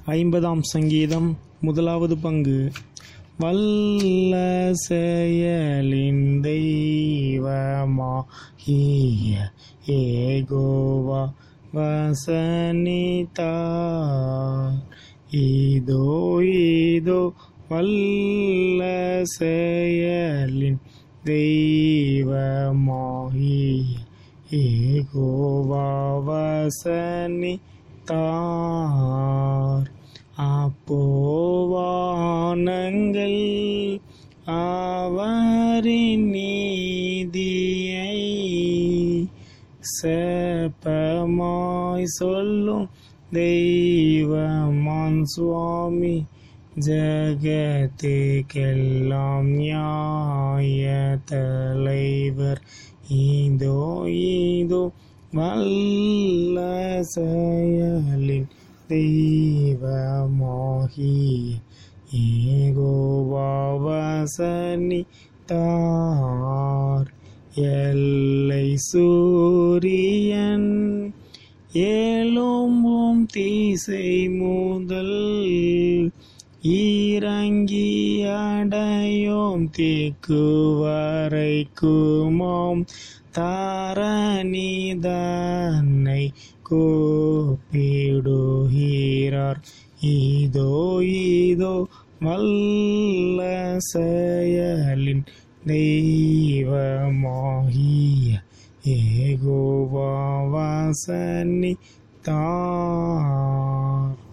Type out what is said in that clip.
ஐம்பதாம் சங்கீதம் முதலாவது பங்கு வல்ல செயலின் தெய்வமாகிய ஏகோவா வசனித்தார் இதோ இதோ வல்ல செயலின் தெய்வமாகிய ஏகோவா வசனித்தார் அப்போவானங்கள் அவரின் நீதியை செப்பமாய் சொல்லும் தெய்வமான் சுவாமி ஜகத்துக்கெல்லாம் நியாய தலைவர் இதோ இதோ வல்ல செயலின் தெய்வமாகிய ஏகோவாவசனி தார் எல்லை சூரியன் ஏலோம்பும் தீசை முதல் ஈரங்கி அடையோம் தேக்கு வரைக்குமாம் தாரணிதன்னை கூப்பிடுகிறார் இதோ இதோ வல்ல செயலின் தெய்வமாகிய ஏகோவா வசனி தார்